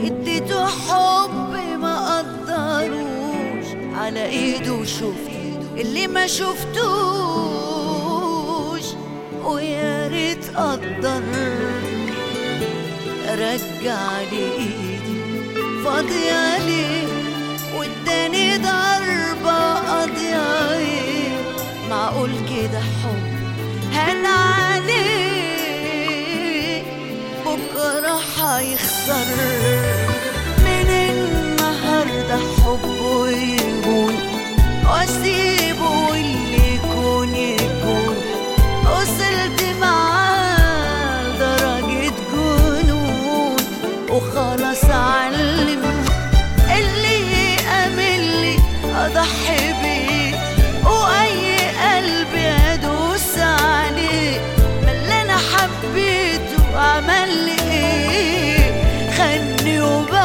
اديته حب ما قدروش على ايده شفت اللي ما شفتوش ويا ريت قدر رجع لي ايدي فاضية ليه واداني ضربة قاضية ايه معقول كده حب هان عليه بكرة هيخسر من النهاردة حبه يهون واسيبه واللي يكون يكون وصلت معاه لدرجة جنون وخلاص علم اللي يأمن لي أضحي بيه وأي قلب أدوس عليه ما اللي أنا حبيته عمل لي إيه خدني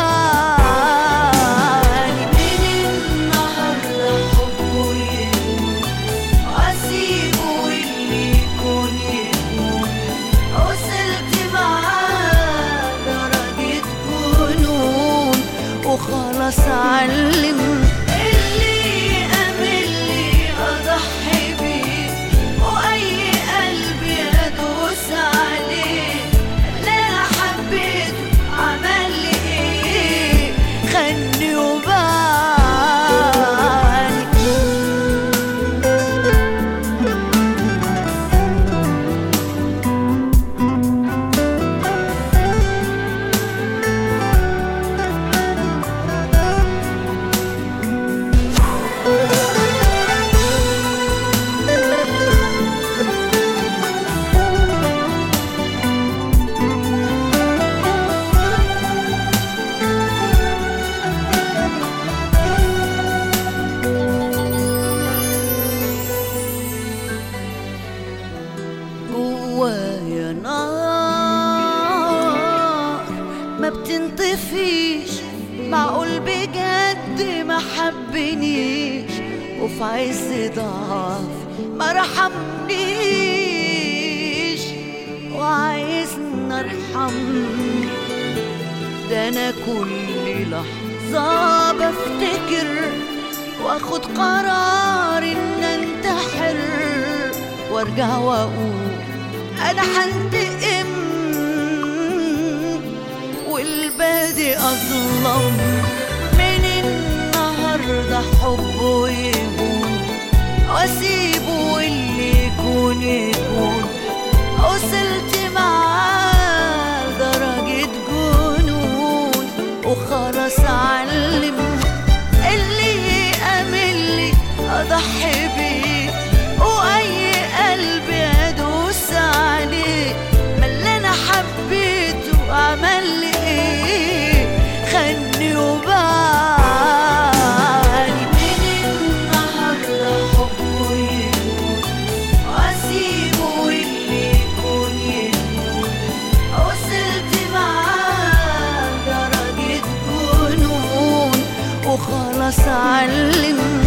وبعني من النهارده حبه يهون وأسيبه واللي يكون يكون وصلت معاه درجة جنون وخلاص علم اللي يأمن لي أضحي بيه وأي قلب أدوس عليه اللي أنا حبيته عمل لي إيه خدني وبعني جوايا نار ما بتنطفيش معقول بجد ما حبنيش وفي عز ضعف ما رحمنيش وعايزني ارحم ده انا كل لحظة بفتكر واخد قرار ان انتحر وارجع واقول انا هنتقم والبادي اظلم من النهارده حبه يهون واسيبه واللي يكون يكون وصلت معاه لدرجة جنون وخلاص علم اللي يأمن لي أضحي بيه وأي قلب أدوس عليه ما اللي أنا حبيته عمل لي إيه خدني وبعني من النهارده حبه يهون وأسيبه واللي يكون يكون وصلت معاه درجة جنون وخلاص علم